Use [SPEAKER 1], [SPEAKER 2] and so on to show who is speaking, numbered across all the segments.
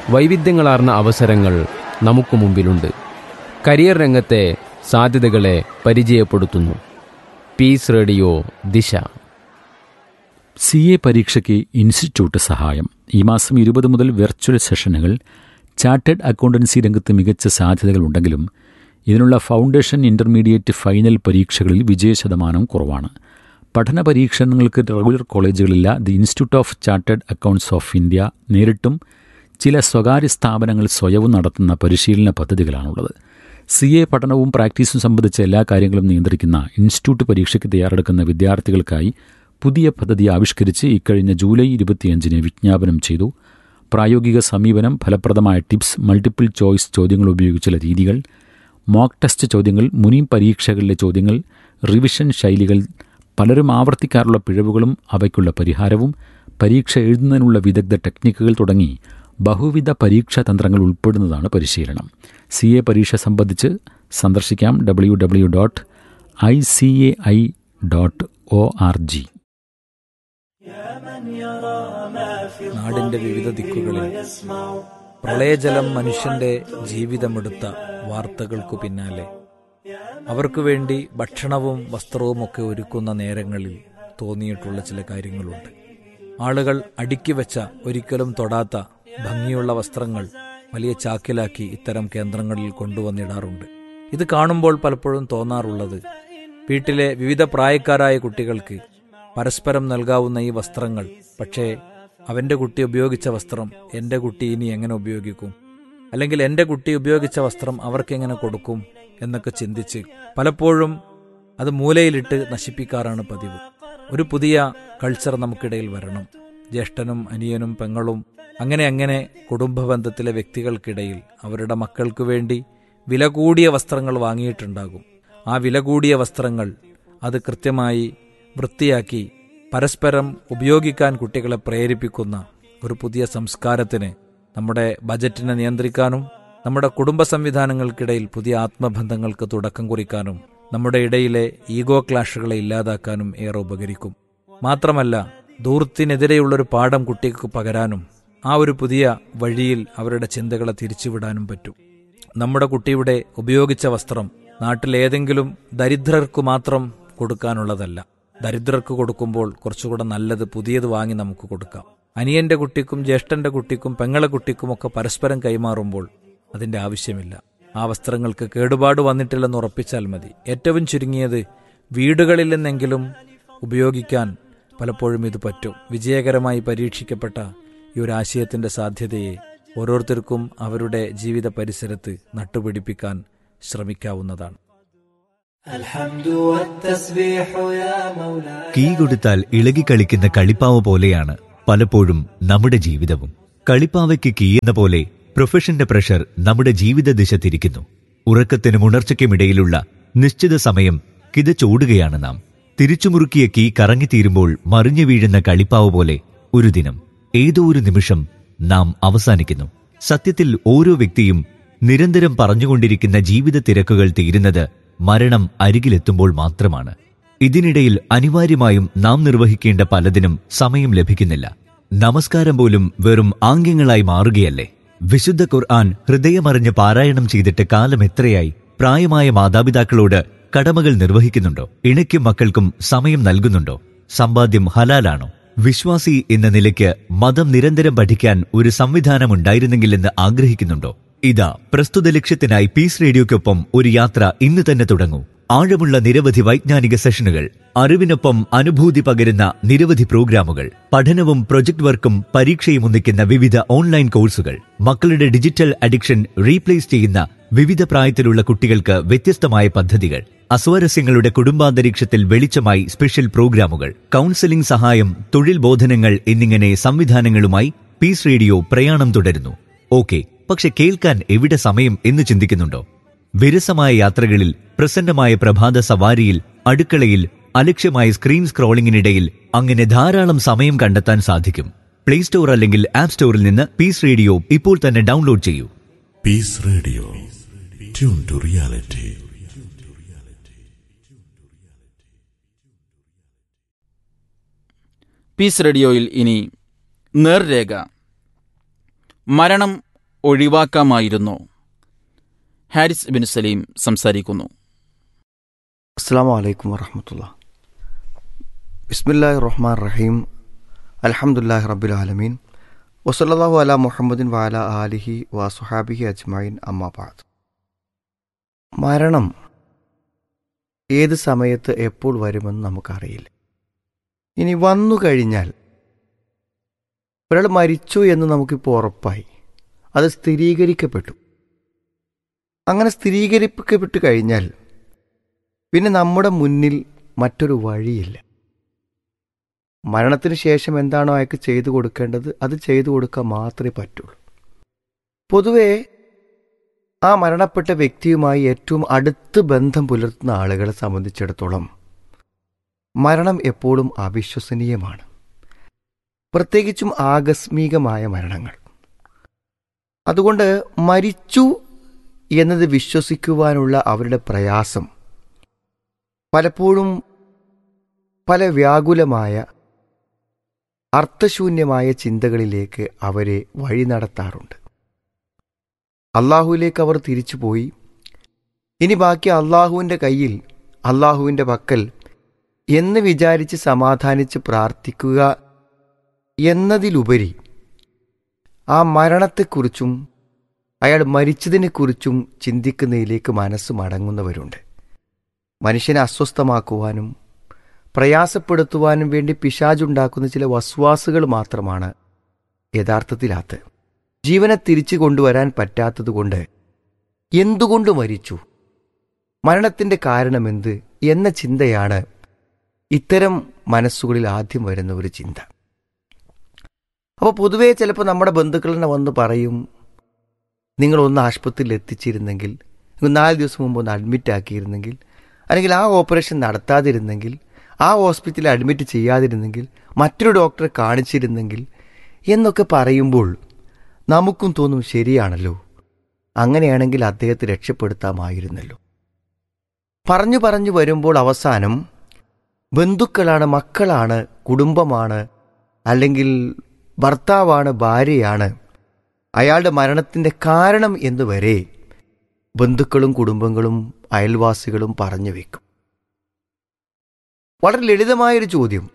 [SPEAKER 1] വൈവിധ്യങ്ങളാർന്ന അവസരങ്ങൾ നമുക്ക് മുമ്പിലുണ്ട് കരിയർ രംഗത്തെ സാധ്യതകളെ പരിചയപ്പെടുത്തുന്നു peace radio Disha
[SPEAKER 2] C A പരീക്ഷയ്ക്ക് ഇൻസ്റ്റിറ്റ്യൂട്ട് സഹായം ഈ മാസം ഇരുപത് മുതൽ വെർച്വൽ സെഷനുകൾ ചാർട്ടേഡ് അക്കൗണ്ടൻസി രംഗത്ത് മികച്ച സാധ്യതകളുണ്ടെങ്കിലും ഇതിനുള്ള ഫൗണ്ടേഷൻ ഇൻ്റർമീഡിയറ്റ് ഫൈനൽ പരീക്ഷകളിൽ വിജയശതമാനം കുറവാണ് പഠന പരീക്ഷണങ്ങൾക്ക് റെഗുലർ കോളേജുകളില്ല the institute of chartered accounts of India നേരിട്ടും ചില സ്വകാര്യ സ്ഥാപനങ്ങൾ സ്വയവും നടത്തുന്ന പരിശീലന പദ്ധതികളാണുള്ളത് സി എ പഠനവും പ്രാക്ടീസും സംബന്ധിച്ച എല്ലാ കാര്യങ്ങളും നിയന്ത്രിക്കുന്ന ഇൻസ്റ്റിറ്റ്യൂട്ട് പരീക്ഷയ്ക്ക് തയ്യാറെടുക്കുന്ന വിദ്യാർത്ഥികൾക്കായി പുതിയ പദ്ധതി ആവിഷ്കരിച്ച് ഇക്കഴിഞ്ഞ ജൂലൈ ഇരുപത്തിയഞ്ചിന് വിജ്ഞാപനം ചെയ്തു പ്രായോഗിക സമീപനം ഫലപ്രദമായ ടിപ്സ് മൾട്ടിപ്പിൾ ചോയ്സ് ചോദ്യങ്ങൾ ഉപയോഗിച്ചുള്ള രീതികൾ മോക്ക് ടെസ്റ്റ് ചോദ്യങ്ങൾ മുനി പരീക്ഷകളിലെ ചോദ്യങ്ങൾ റിവിഷൻ ശൈലികൾ പലരും ആവർത്തിക്കാറുള്ള പിഴവുകളും അവയ്ക്കുള്ള പരിഹാരവും പരീക്ഷ എഴുതുന്നതിനുള്ള വിദഗ്ധ ടെക്നിക്കുകൾ തുടങ്ങി ബഹുവിധ പരീക്ഷാ തന്ത്രങ്ങൾ ഉൾപ്പെടുന്നതാണ് പരിശീലനം സി എ പരീക്ഷ സംബന്ധിച്ച് സന്ദർശിക്കാം W W dot I C A I dot O R G
[SPEAKER 3] നാടിന്റെ വിവിധ ദിക്കുകളിൽ പ്രളയജലം മനുഷ്യന്റെ ജീവിതമെടുത്ത വാർത്തകൾക്കു പിന്നാലെ അവർക്കു വേണ്ടി ഭക്ഷണവും വസ്ത്രവും ഒക്കെ ഒരുക്കുന്ന നേരങ്ങളിൽ തോന്നിയിട്ടുള്ള ചില കാര്യങ്ങളുണ്ട് ആളുകൾ അടുക്കി വെച്ച ഒരിക്കലും തൊടാത്ത ഭംഗിയുള്ള വസ്ത്രങ്ങൾ വലിയ ചാക്കിലാക്കി ഇത്തരം കേന്ദ്രങ്ങളിൽ കൊണ്ടുവന്നിടാറുണ്ട് ഇത് കാണുമ്പോൾ പലപ്പോഴും തോന്നാറുള്ളത് വീട്ടിലെ വിവിധ പ്രായക്കാരായ കുട്ടികൾക്ക് പരസ്പരം നൽകാവുന്ന ഈ വസ്ത്രങ്ങൾ പക്ഷേ അവന്റെ കുട്ടി ഉപയോഗിച്ച വസ്ത്രം എന്റെ കുട്ടി ഇനി എങ്ങനെ ഉപയോഗിക്കും അല്ലെങ്കിൽ എന്റെ കുട്ടി ഉപയോഗിച്ച വസ്ത്രം അവർക്കെങ്ങനെ കൊടുക്കും എന്നൊക്കെ ചിന്തിച്ച് പലപ്പോഴും അത് മൂലയിലിട്ട് നശിപ്പിക്കാറാണ് പതിവ് ഒരു പുതിയ കൾച്ചർ നമുക്കിടയിൽ വരണം ജ്യേഷ്ഠനും അനിയനും പെങ്ങളും അങ്ങനെ അങ്ങനെ കുടുംബ ബന്ധത്തിലെ വ്യക്തികൾക്കിടയിൽ അവരുടെ മക്കൾക്ക് വേണ്ടി വില കൂടിയ വസ്ത്രങ്ങൾ വാങ്ങിയിട്ടുണ്ടാകും ആ വില കൂടിയ വസ്ത്രങ്ങൾ അത് കൃത്യമായി വൃത്തിയാക്കി പരസ്പരം ഉപയോഗിക്കാൻ കുട്ടികളെ പ്രേരിപ്പിക്കുന്ന ഒരു പുതിയ സംസ്കാരത്തിന് നമ്മുടെ ബജറ്റിനെ നിയന്ത്രിക്കാനും നമ്മുടെ കുടുംബ സംവിധാനങ്ങൾക്കിടയിൽ പുതിയ ആത്മബന്ധങ്ങൾക്ക് തുടക്കം കുറിക്കാനും നമ്മുടെ ഇടയിലെ ഈഗോ ക്ലാഷുകളെ ഇല്ലാതാക്കാനും ഏറെ ഉപകരിക്കും മാത്രമല്ല ദൂർത്തിനെതിരെയുള്ളൊരു പാഠം കുട്ടിക്ക് പകരാനും ആ ഒരു പുതിയ വഴിയിൽ അവരുടെ ചിന്തകളെ തിരിച്ചുവിടാനും പറ്റും നമ്മുടെ കുട്ടിയുടെ ഉപയോഗിച്ച വസ്ത്രം നാട്ടിലേതെങ്കിലും ദരിദ്രർക്ക് മാത്രം കൊടുക്കാനുള്ളതല്ല ദരിദ്രർക്ക് കൊടുക്കുമ്പോൾ കുറച്ചുകൂടെ നല്ലത് പുതിയത് വാങ്ങി നമുക്ക് കൊടുക്കാം അനിയന്റെ കുട്ടിക്കും ജ്യേഷ്ഠന്റെ കുട്ടിക്കും പെങ്ങളെ കുട്ടിക്കും ഒക്കെ പരസ്പരം കൈമാറുമ്പോൾ അതിന്റെ ആവശ്യമില്ല ആ വസ്ത്രങ്ങൾക്ക് കേടുപാട് വന്നിട്ടില്ലെന്ന് ഉറപ്പിച്ചാൽ മതി ഏറ്റവും ചുരുങ്ങിയത് വീടുകളിൽ നിന്നെങ്കിലും ഉപയോഗിക്കാൻ പലപ്പോഴും ഇത് പറ്റും വിജയകരമായി പരീക്ഷിക്കപ്പെട്ട ഈ ഒരു ആശയത്തിന്റെ സാധ്യതയെ ഓരോരുത്തർക്കും അവരുടെ ജീവിത പരിസരത്ത് നട്ടുപിടിപ്പിക്കാൻ ശ്രമിക്കാവുന്നതാണ്
[SPEAKER 4] കീ കൊടുത്താൽ ഇളകിക്കളിക്കുന്ന കളിപ്പാവ പോലെയാണ് പലപ്പോഴും നമ്മുടെ ജീവിതവും കളിപ്പാവയ്ക്ക് കീ എന്ന പോലെ പ്രൊഫഷന്റെ പ്രഷർ നമ്മുടെ ജീവിത ദിശ തിരിക്കുന്നു ഉറക്കത്തിനും ഉണർച്ചയ്ക്കുമിടയിലുള്ള നിശ്ചിത സമയം കിതച്ചോടുകയാണ് നാം തിരിച്ചുമുറുക്കിയ കീ കറങ്ങിത്തീരുമ്പോൾ മറിഞ്ഞു വീഴുന്ന കളിപ്പാവ് പോലെ ഒരു ദിനം ഏതോ ഒരു നിമിഷം നാം അവസാനിക്കുന്നു സത്യത്തിൽ ഓരോ വ്യക്തിയും നിരന്തരം പറഞ്ഞുകൊണ്ടിരിക്കുന്ന ജീവിത തിരക്കുകൾ തീരുന്നത് മരണം അരികിലെത്തുമ്പോൾ മാത്രമാണ് ഇതിനിടയിൽ അനിവാര്യമായും നാം നിർവഹിക്കേണ്ട പലതിനും സമയം ലഭിക്കുന്നില്ല നമസ്കാരം പോലും വെറും ആംഗ്യങ്ങളായി മാറുകയല്ലേ വിശുദ്ധ ഖുർആൻ ഹൃദയമറിഞ്ഞ് പാരായണം ചെയ്തിട്ട് കാലം എത്രയായി പ്രായമായ മാതാപിതാക്കളോട് കടമകൾ നിർവഹിക്കുന്നുണ്ടോ ഇണയ്ക്കും മക്കൾക്കും സമയം നൽകുന്നുണ്ടോ സമ്പാദ്യം ഹലാലാണോ വിശ്വാസി എന്ന നിലയ്ക്ക് മതം നിരന്തരം പഠിക്കാൻ ഒരു സംവിധാനം ഉണ്ടായിരുന്നെങ്കിലെന്ന് ആഗ്രഹിക്കുന്നുണ്ടോ ഇതാ പ്രസ്തുത ലക്ഷ്യത്തിനായി പീസ് റേഡിയോയ്ക്കൊപ്പം ഒരു യാത്ര ഇന്ന് തന്നെ തുടങ്ങൂ ആഴമുള്ള നിരവധി വൈജ്ഞാനിക സെഷനുകൾ അറിവിനൊപ്പം അനുഭൂതി പകരുന്ന നിരവധി പ്രോഗ്രാമുകൾ പഠനവും പ്രൊജക്ട് വർക്കും പരീക്ഷയും ഒന്നിക്കുന്ന വിവിധ ഓൺലൈൻ കോഴ്സുകൾ മക്കളുടെ ഡിജിറ്റൽ അഡിക്ഷൻ റീപ്ലേസ് ചെയ്യുന്ന വിവിധ പ്രായത്തിലുള്ള കുട്ടികൾക്ക് വ്യത്യസ്തമായ പദ്ധതികൾ അസ്വാരസ്യങ്ങളുടെ കുടുംബാന്തരീക്ഷത്തിൽ വെളിച്ചമായി സ്പെഷ്യൽ പ്രോഗ്രാമുകൾ കൗൺസിലിംഗ് സഹായം തൊഴിൽ ബോധനങ്ങൾ എന്നിങ്ങനെ സംവിധാനങ്ങളുമായി പീസ് റേഡിയോ പ്രയാണം തുടരുന്നു ഓക്കെ പക്ഷെ കേൾക്കാൻ എവിടെ സമയം എന്ന് ചിന്തിക്കുന്നുണ്ടോ വിരസമായ യാത്രകളിൽ പ്രസന്നമായ പ്രഭാത സവാരിയിൽ അടുക്കളയിൽ അലക്ഷ്യമായ സ്ക്രീൻ സ്ക്രോളിംഗിനിടയിൽ അങ്ങനെ ധാരാളം സമയം കണ്ടെത്താൻ സാധിക്കും പ്ലേ സ്റ്റോർ അല്ലെങ്കിൽ ആപ്പ് സ്റ്റോറിൽ നിന്ന് പീസ് റേഡിയോ ഇപ്പോൾ തന്നെ ഡൗൺലോഡ് ചെയ്യൂ
[SPEAKER 5] Peace Radio. Tune to reality.
[SPEAKER 6] Peace റേഡിയോയിൽ ഇനി നേർരേഖ മരണം ഒഴിവാക്കാമായിരുന്നോ ഹാരിസ് ബിൻ സലീം സംസാരിക്കുന്നു
[SPEAKER 7] അസ്സാം വലൈക്കും വറഹമത്തുള്ള ബിസ്മില്ലാഹി റഹ്മാൻ റഹീം അലഹമുല്ലാഹി റബ്ബുൽ ആലമീൻ വസല്ലാഹു അല മുഹമ്മദിൻ വാല ആലിഹി വസുഹാബിഹി അജ്മൈൻ അമ്മാബാദ് മരണം ഏത് സമയത്ത് എപ്പോൾ വരുമെന്ന് നമുക്കറിയില്ല ഇനി വന്നു കഴിഞ്ഞാൽ ഒരാൾ മരിച്ചു എന്ന് നമുക്കിപ്പോൾ ഉറപ്പായി അത് സ്ഥിരീകരിക്കപ്പെട്ടു അങ്ങനെ സ്ഥിരീകരിക്കപ്പെട്ടു കഴിഞ്ഞാൽ പിന്നെ നമ്മുടെ മുന്നിൽ മറ്റൊരു വഴിയില്ല മരണത്തിന് ശേഷം എന്താണോ അയാൾക്ക് ചെയ്തു കൊടുക്കേണ്ടത് അത് ചെയ്തു കൊടുക്കാൻ മാത്രമേ പറ്റുള്ളൂ പൊതുവേ ആ മരണപ്പെട്ട വ്യക്തിയുമായി ഏറ്റവും അടുത്ത് ബന്ധം പുലർത്തുന്ന ആളുകളെ സംബന്ധിച്ചിടത്തോളം മരണം എപ്പോഴും അവിശ്വസനീയമാണ് പ്രത്യേകിച്ചും ആകസ്മികമായ മരണങ്ങൾ അതുകൊണ്ട് മരിച്ചു എന്നത് വിശ്വസിക്കുവാനുള്ള അവരുടെ പ്രയാസം പലപ്പോഴും പല വ്യാകുലമായ അർത്ഥശൂന്യമായ ചിന്തകളിലേക്ക് അവരെ വഴി നടത്താറുണ്ട് അള്ളാഹുവിലേക്ക് അവർ തിരിച്ചുപോയി ഇനി ബാക്കി അള്ളാഹുവിൻ്റെ കയ്യിൽ അള്ളാഹുവിൻ്റെ പക്കൽ എന്ന് വിചാരിച്ച് സമാധാനിച്ച് പ്രാർത്ഥിക്കുക എന്നതിലുപരി ആ മരണത്തെക്കുറിച്ചും അയാൾ മരിച്ചതിനെക്കുറിച്ചും ചിന്തിക്കുന്നതിലേക്ക് മനസ്സ് മടങ്ങുന്നവരുണ്ട് മനുഷ്യനെ അസ്വസ്ഥമാക്കുവാനും പ്രയാസപ്പെടുത്തുവാനും വേണ്ടി പിശാജുണ്ടാക്കുന്ന ചില വസ്വാസുകൾ മാത്രമാണ് യഥാർത്ഥത്തിലാത്ത് ജീവനെ തിരിച്ചു കൊണ്ടുവരാൻ പറ്റാത്തതുകൊണ്ട് എന്തുകൊണ്ട് മരിച്ചു മരണത്തിൻ്റെ കാരണമെന്ത് എന്ന ചിന്തയാണ് ഇത്തരം മനസ്സുകളിൽ ആദ്യം വരുന്ന ഒരു ചിന്ത അപ്പോൾ പൊതുവേ ചിലപ്പോൾ നമ്മുടെ ബന്ധുക്കൾ തന്നെ വന്ന് പറയും നിങ്ങളൊന്ന് ആശുപത്രിയിൽ എത്തിച്ചിരുന്നെങ്കിൽ നാല് ദിവസം മുമ്പ് ഒന്ന് അഡ്മിറ്റ് ആക്കിയിരുന്നെങ്കിൽ അല്ലെങ്കിൽ ആ ഓപ്പറേഷൻ നടത്താതിരുന്നെങ്കിൽ ആ ഹോസ്പിറ്റലിൽ അഡ്മിറ്റ് ചെയ്യാതിരുന്നെങ്കിൽ മറ്റൊരു ഡോക്ടറെ കാണിച്ചിരുന്നെങ്കിൽ എന്നൊക്കെ പറയുമ്പോൾ നമുക്കും തോന്നും ശരിയാണല്ലോ അങ്ങനെയാണെങ്കിൽ അദ്ദേഹത്തെ രക്ഷപ്പെടുത്താമായിരുന്നല്ലോ പറഞ്ഞു പറഞ്ഞു വരുമ്പോൾ അവസാനം ബന്ധുക്കളാണ് മക്കളാണ് കുടുംബമാണ് അല്ലെങ്കിൽ ഭർത്താവാണ് ഭാര്യയാണ് അയാളുടെ മരണത്തിൻ്റെ കാരണം എന്ന് വരെ ബന്ധുക്കളും കുടുംബങ്ങളും അയൽവാസികളും പറഞ്ഞു വെക്കും വളരെ ലളിതമായൊരു ചോദ്യം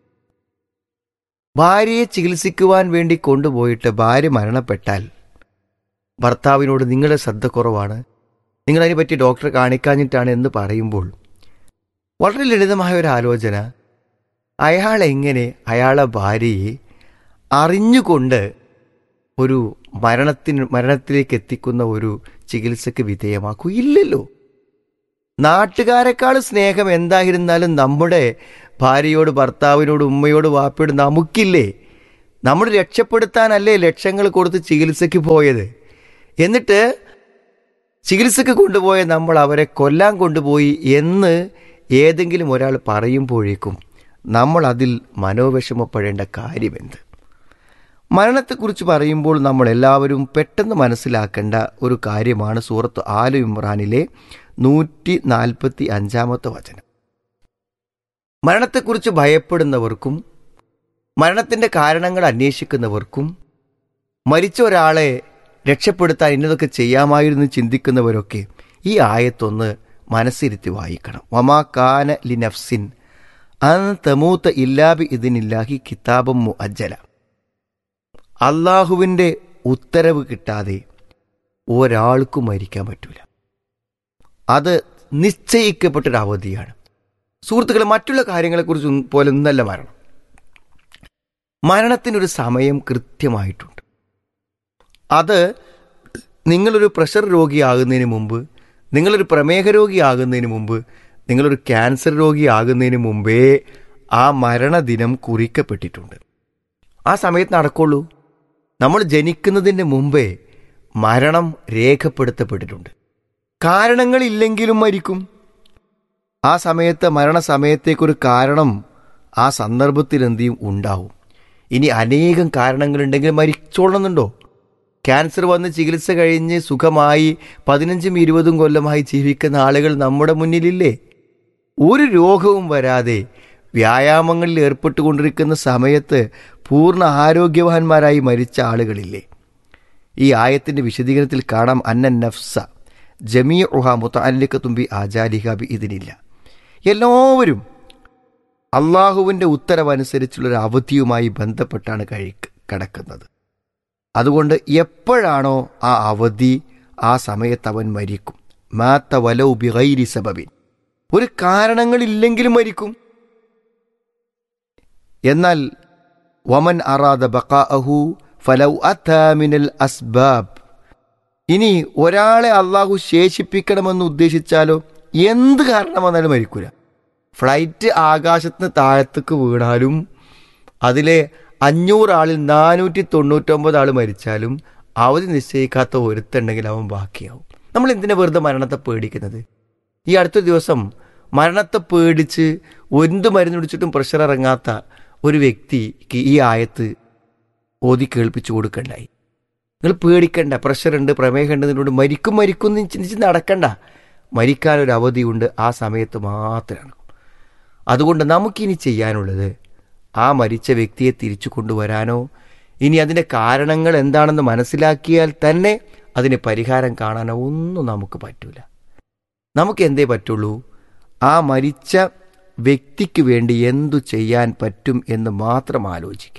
[SPEAKER 7] ഭാര്യയെ ചികിത്സിക്കുവാൻ വേണ്ടി കൊണ്ടുപോയിട്ട് ഭാര്യ മരണപ്പെട്ടാൽ ഭർത്താവിനോട് നിങ്ങളുടെ ശ്രദ്ധ കുറവാണ് നിങ്ങളതിനെ പറ്റി ഡോക്ടറെ കാണിക്കാഞ്ഞിട്ടാണ് എന്ന് പറയുമ്പോൾ വളരെ ലളിതമായ ഒരു ആലോചന അയാൾ എങ്ങനെ അയാളെ ഭാര്യയെ അറിഞ്ഞുകൊണ്ട് ഒരു മരണത്തിന് മരണത്തിലേക്ക് എത്തിക്കുന്ന ഒരു ചികിത്സക്ക് വിധേയമാക്കൂ ഇല്ലല്ലോ നാട്ടുകാരെക്കാൾ സ്നേഹം എന്തായിരുന്നാലും നമ്മുടെ ഭാര്യയോട് ഭർത്താവിനോട് ഉമ്മയോട് വാപ്പയോട് നമുക്കില്ലേ നമ്മൾ രക്ഷപ്പെടുത്താനല്ലേ ലക്ഷങ്ങൾ കൊടുത്ത് ചികിത്സയ്ക്ക് പോയത് എന്നിട്ട് ചികിത്സയ്ക്ക് കൊണ്ടുപോയ നമ്മൾ അവരെ കൊല്ലാൻ കൊണ്ടുപോയി എന്ന് ഏതെങ്കിലും ഒരാൾ പറയുമ്പോഴേക്കും നമ്മൾ അതിൽ മനോവിഷമപ്പെടേണ്ട കാര്യമെന്ത് മരണത്തെക്കുറിച്ച് പറയുമ്പോൾ നമ്മൾ എല്ലാവരും പെട്ടെന്ന് മനസ്സിലാക്കേണ്ട ഒരു കാര്യമാണ് സൂറത്ത് ആലു ഇമ്രാനിലെ നൂറ്റി നാൽപ്പത്തി അഞ്ചാമത്തെ വചനം മരണത്തെക്കുറിച്ച് ഭയപ്പെടുന്നവർക്കും മരണത്തിൻ്റെ കാരണങ്ങൾ അന്വേഷിക്കുന്നവർക്കും മരിച്ച ഒരാളെ രക്ഷപ്പെടുത്താൻ ഇന്നതൊക്കെ ചെയ്യാമായിരുന്നു ചിന്തിക്കുന്നവരൊക്കെ ഈ ആയത്തൊന്ന് മനസ്സിരുത്തി വായിക്കണം വമാ കാന ലി നഫ്സിൻ അൻ തമൂത്ത ഇല്ലാബി ഇതിനില്ലാഹി കിതാബം മു അജ്ജല അള്ളാഹുവിൻ്റെ ഉത്തരവ് കിട്ടാതെ ഒരാൾക്കും മരിക്കാൻ പറ്റൂല അത് നിശ്ചയിക്കപ്പെട്ടൊരു അവധിയാണ് സുഹൃത്തുക്കളെ മറ്റുള്ള കാര്യങ്ങളെക്കുറിച്ച് പോലെ ഒന്നല്ല മരണം മരണത്തിനൊരു സമയം കൃത്യമായിട്ടുണ്ട് അത് നിങ്ങളൊരു പ്രഷർ രോഗിയാകുന്നതിന് മുമ്പ് നിങ്ങളൊരു പ്രമേഹ രോഗിയാകുന്നതിന് മുമ്പ് നിങ്ങളൊരു ക്യാൻസർ രോഗിയാകുന്നതിന് മുമ്പേ ആ മരണദിനം കുറിക്കപ്പെട്ടിട്ടുണ്ട് ആ സമയത്ത് നടക്കുള്ളൂ നമ്മൾ ജനിക്കുന്നതിന് മുമ്പേ മരണം രേഖപ്പെടുത്തപ്പെട്ടിട്ടുണ്ട് കാരണങ്ങളില്ലെങ്കിലും മരിക്കും ആ സമയത്ത് മരണസമയത്തേക്കൊരു കാരണം ആ സന്ദർഭത്തിൽ എന്തെയും ഉണ്ടാവും ഇനി അനേകം കാരണങ്ങളുണ്ടെങ്കിൽ മരിച്ചോളണമെന്നുണ്ടോ ക്യാൻസർ വന്ന് ചികിത്സ കഴിഞ്ഞ് സുഖമായി പതിനഞ്ചും ഇരുപതും കൊല്ലമായി ജീവിക്കുന്ന ആളുകൾ നമ്മുടെ മുന്നിലില്ലേ ഒരു രോഗവും വരാതെ വ്യായാമങ്ങളിൽ ഏർപ്പെട്ടുകൊണ്ടിരിക്കുന്ന സമയത്ത് പൂർണ്ണ ആരോഗ്യവാന്മാരായി മരിച്ച ആളുകളില്ലേ ഈ ആയത്തിന്റെ വിശദീകരണത്തിൽ കാണാം അന്ന നഫ്സ ജമീ ഉഹ മുത്തല്ലിക്ക തുമ്പി ആജാലിഹ ബി ഇതിനില്ല എല്ലാവരും അള്ളാഹുവിൻ്റെ ഉത്തരവനുസരിച്ചുള്ളൊരു അവധിയുമായി ബന്ധപ്പെട്ടാണ് കഴി കിടക്കുന്നത് അതുകൊണ്ട് എപ്പോഴാണോ ആ അവധി ആ സമയത്ത് അവൻ മരിക്കും മാത്ത വലൗ ബിഗൈരി സബബിൻ ഒരു കാരണങ്ങളില്ലെങ്കിലും മരിക്കും എന്നാൽ വമൻ അറാദ ബഖാഅഹു ഫലൗ അത്താമിനൽ അസ്ബാബ് ഇനി ഒരാളെ അള്ളാഹു ശേഷിപ്പിക്കണമെന്ന് ഉദ്ദേശിച്ചാലോ എന്ത് കാരണം വന്നാലും മരിക്കൂല ഫ്ലൈറ്റ് ആകാശത്തിന് താഴത്തേക്ക് വീണാലും അതിലെ അഞ്ഞൂറ് ആളിൽ നാനൂറ്റി തൊണ്ണൂറ്റൊമ്പത് ആൾ മരിച്ചാലും അവധി നിശ്ചയിക്കാത്ത ഒരുത്തുണ്ടെങ്കിൽ അവൻ ബാക്കിയാവും നമ്മൾ എന്തിനാ വെറുതെ മരണത്തെ പേടിക്കുന്നത് ഈ അടുത്ത ദിവസം മരണത്തെ പേടിച്ച് എന്ത് മരുന്ന് കുടിച്ചിട്ടും പ്രഷർ ഇറങ്ങാത്ത ഒരു വ്യക്തിക്ക് ഈ ആയത്ത് ഓതി കേൾപ്പിച്ചു കൊടുക്കണ്ടായി നിങ്ങൾ പേടിക്കണ്ട പ്രഷറുണ്ട് പ്രമേഹമുണ്ട് എന്നോട് മരിക്കും മരിക്കും എന്ന് ചിന്തിച്ച് നടക്കണ്ട മരിക്കാനൊരു അവധിയുണ്ട് ആ സമയത്ത് മാത്രമാണ് അതുകൊണ്ട് നമുക്കിനി ചെയ്യാനുള്ളത് ആ മരിച്ച വ്യക്തിയെ തിരിച്ചു കൊണ്ടുവരാനോ ഇനി അതിൻ്റെ കാരണങ്ങൾ എന്താണെന്ന് മനസ്സിലാക്കിയാൽ തന്നെ അതിന് പരിഹാരം കാണാനോ ഒന്നും നമുക്ക് പറ്റൂല നമുക്ക് എന്തേ പറ്റുള്ളൂ ആ മരിച്ച വ്യക്തിക്ക് വേണ്ടി എന്തു ചെയ്യാൻ പറ്റും എന്ന് മാത്രം ആലോചിക്കുക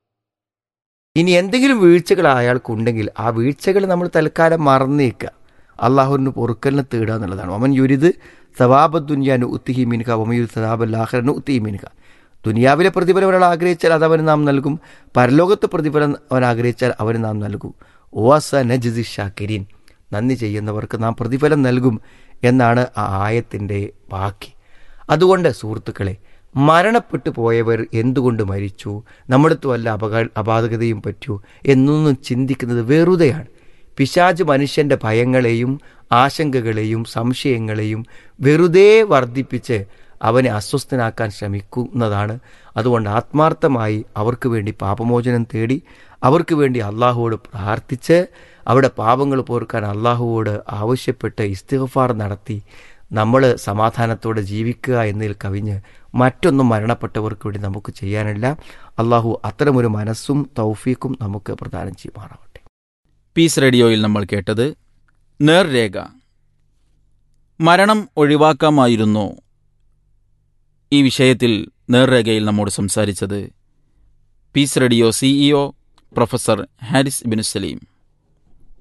[SPEAKER 7] ഇനി എന്തെങ്കിലും വീഴ്ചകൾ അയാൾക്കുണ്ടെങ്കിൽ ആ വീഴ്ചകൾ നമ്മൾ തൽക്കാലം മറന്നേക്കുക അള്ളാഹുവിന് പൊറുക്കലിനെ തേടുക എന്നുള്ളതാണ് ഒമൻ യുരിത് സവാബ ദുനിയാനു ഉത്തിഹി മിൻക ഒമയുൽ സവാബല്ലാഹറിന് ഉത്തിഹി മിൻക ദുനിയാവിലെ പ്രതിഫലം ഒരാൾ ആഗ്രഹിച്ചാൽ അത് അവന് നാം നൽകും പരലോകത്തെ പ്രതിഫലം അവൻ ആഗ്രഹിച്ചാൽ അവന് നാം നൽകും ഓസ നജ്സി ഷാക്കിരീൻ നന്ദി ചെയ്യുന്നവർക്ക് നാം പ്രതിഫലം നൽകും എന്നാണ് ആ ആയത്തിൻ്റെ ബാക്കി അതുകൊണ്ട് സുഹൃത്തുക്കളെ മരണപ്പെട്ടു പോയവർ എന്തുകൊണ്ട് മരിച്ചു നമ്മൾക്ക് വല്ല അപക അപാകതയും പറ്റൂ എന്നൊന്നും ചിന്തിക്കുന്നത് വെറുതെയാണ് പിശാജ് മനുഷ്യന്റെ ഭയങ്ങളെയും ആശങ്കകളെയും സംശയങ്ങളെയും വെറുതെ വർദ്ധിപ്പിച്ച് അവനെ അസ്വസ്ഥനാക്കാൻ ശ്രമിക്കുന്നതാണ് അതുകൊണ്ട് ആത്മാർത്ഥമായി അവർക്ക് വേണ്ടി പാപമോചനം തേടി അവർക്ക് വേണ്ടി അള്ളാഹുവോട് പ്രാർത്ഥിച്ച് അവിടെ പാപങ്ങൾ പോർക്കാൻ അള്ളാഹുവോട് ആവശ്യപ്പെട്ട് ഇസ്തിഗഫാർ നടത്തി നമ്മൾ സമാധാനത്തോടെ ജീവിക്കുക എന്നതിൽ കവിഞ്ഞ് മറ്റൊന്നും മരണപ്പെട്ടവർക്ക് വേണ്ടി നമുക്ക് ചെയ്യാനില്ല അള്ളാഹു അത്തരമൊരു മനസ്സും തൗഫീക്കും നമുക്ക് പ്രദാനം ചെയ്യുമാറാവട്ടെ
[SPEAKER 6] പീസ് റേഡിയോയിൽ നമ്മൾ കേട്ടത് നേർരേഖ മരണം ഒഴിവാക്കാമായിരുന്നോ ഈ വിഷയത്തിൽ നേർരേഖയിൽ നമ്മോട് സംസാരിച്ചത് peace radio CEO professor Haris Bin Saleem